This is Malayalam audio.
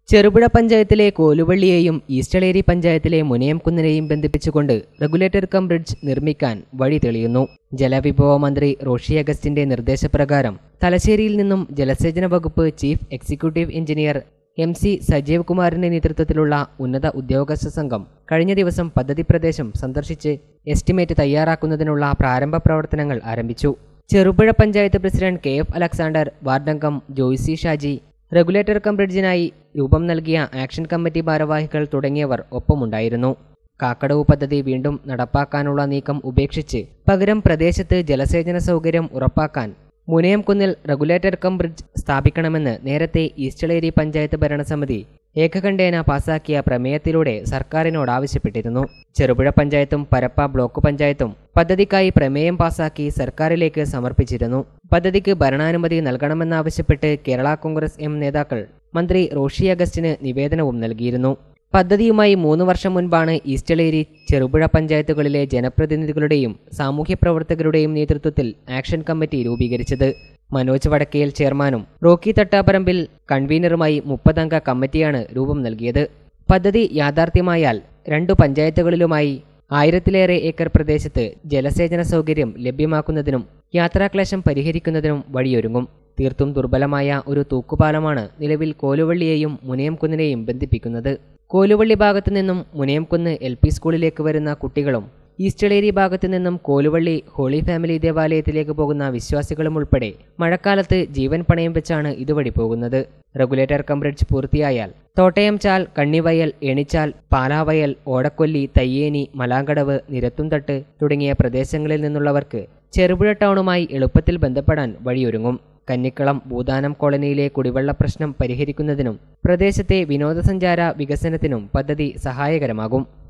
ചെറുപുഴ പഞ്ചായത്തിലെ കോലുവള്ളിയെയും ഈസ്റ്റളേരി പഞ്ചായത്തിലെ മുനയംകുന്നിനെയും ബന്ധിപ്പിച്ചുകൊണ്ട് റെഗുലേറ്റർ കം ബ്രിഡ്ജ് നിർമ്മിക്കാൻ വഴി തെളിയുന്നു ജലവിഭവ മന്ത്രി റോഷി അഗസ്റ്റിന്റെ നിർദ്ദേശപ്രകാരം തലശ്ശേരിയിൽ നിന്നും ജലസേചന വകുപ്പ് chief executive engineer M C Sajeev കുമാറിന്റെ നേതൃത്വത്തിലുള്ള ഉന്നത ഉദ്യോഗസ്ഥ സംഘം കഴിഞ്ഞ ദിവസം പദ്ധതി പ്രദേശം സന്ദർശിച്ച് എസ്റ്റിമേറ്റ് തയ്യാറാക്കുന്നതിനുള്ള പ്രാരംഭ പ്രവർത്തനങ്ങൾ ആരംഭിച്ചു Cherupuzha panchayat president K F Alexander വാർഡംഗം ജോയ്സി ഷാജി റെഗുലേറ്റർ കം ബ്രിഡ്ജിനായി രൂപം നൽകിയ ആക്ഷൻ കമ്മിറ്റി ഭാരവാഹികൾ തുടങ്ങിയവർ ഒപ്പമുണ്ടായിരുന്നു കാക്കടവ് പദ്ധതി വീണ്ടും നടപ്പാക്കാനുള്ള നീക്കം ഉപേക്ഷിച്ച് പകരം പ്രദേശത്ത് ജലസേചന സൗകര്യം ഉറപ്പാക്കാൻ മുനയംകുന്നിൽ റെഗുലേറ്റർ കം ബ്രിഡ്ജ് സ്ഥാപിക്കണമെന്ന് നേരത്തെ ഈസ്റ്റളേരി പഞ്ചായത്ത് ഭരണസമിതി ഏകകണ്ഠേന പാസാക്കിയ പ്രമേയത്തിലൂടെ സർക്കാരിനോട് ആവശ്യപ്പെട്ടിരുന്നു ചെറുപുഴ പഞ്ചായത്തും പരപ്പ ബ്ലോക്ക് പഞ്ചായത്തും പദ്ധതിക്കായി പ്രമേയം പാസാക്കി സർക്കാരിലേക്ക് സമർപ്പിച്ചിരുന്നു പദ്ധതിക്ക് ഭരണാനുമതി നൽകണമെന്നാവശ്യപ്പെട്ട് കേരള കോൺഗ്രസ് എം നേതാക്കൾ മന്ത്രി റോഷി അഗസ്റ്റിന് നിവേദനവും നൽകിയിരുന്നു പദ്ധതിയുമായി മൂന്ന് വർഷം മുൻപാണ് ഈസ്റ്റളേരി ചെറുപുഴ പഞ്ചായത്തുകളിലെ ജനപ്രതിനിധികളുടെയും സാമൂഹ്യ പ്രവർത്തകരുടെയും നേതൃത്വത്തിൽ ആക്ഷൻ കമ്മിറ്റി രൂപീകരിച്ചത് മനോജ് വടക്കേൽ ചെയർമാനും റോക്കി തട്ടാപറമ്പിൽ കൺവീനറുമായി മുപ്പതംഗ കമ്മിറ്റിയാണ് രൂപം നൽകിയത് പദ്ധതി യാഥാർത്ഥ്യമായാൽ രണ്ടു പഞ്ചായത്തുകളിലുമായി ആയിരത്തിലേറെ ഏക്കർ പ്രദേശത്ത് ജലസേചന സൗകര്യം ലഭ്യമാക്കുന്നതിനും യാത്രാക്ലേശം പരിഹരിക്കുന്നതിനും വഴിയൊരുങ്ങും തീർത്തും ദുർബലമായ ഒരു തൂക്കുപാലമാണ് നിലവിൽ കോലുവള്ളിയെയും മുനയംകുന്നിനെയും ബന്ധിപ്പിക്കുന്നത് കോലുവള്ളി ഭാഗത്തു നിന്നും മുനയംകുന്ന് എൽ പി സ്കൂളിലേക്ക് വരുന്ന കുട്ടികളും ഈസ്റ്റളേരി ഭാഗത്തു നിന്നും കോലുവള്ളി ഹോളി ഫാമിലി ദേവാലയത്തിലേക്ക് പോകുന്ന വിശ്വാസികളും ഉൾപ്പെടെ മഴക്കാലത്ത് ജീവൻ പണയം വെച്ചാണ് ഇതുവഴി പോകുന്നത് റെഗുലേറ്റർ കം ബ്രിഡ്ജ് പൂർത്തിയായാൽ തോട്ടയം ചാൽ കണ്ണിവയൽ എണിച്ചാൽ പാലാവയൽ ഓടക്കൊല്ലി തയ്യേനി മലാങ്കടവ് നിരത്തുംതട്ട് തുടങ്ങിയ പ്രദേശങ്ങളിൽ നിന്നുള്ളവർക്ക് ചെറുപുഴ ടൗണുമായി എളുപ്പത്തിൽ ബന്ധപ്പെടാൻ വഴിയൊരുങ്ങും കന്നിക്കളം ഭൂതാനം കോളനിയിലെ കുടിവെള്ള പ്രശ്നം പരിഹരിക്കുന്നതിനും പ്രദേശത്തെ വിനോദസഞ്ചാര വികസനത്തിനും പദ്ധതി സഹായകരമാകും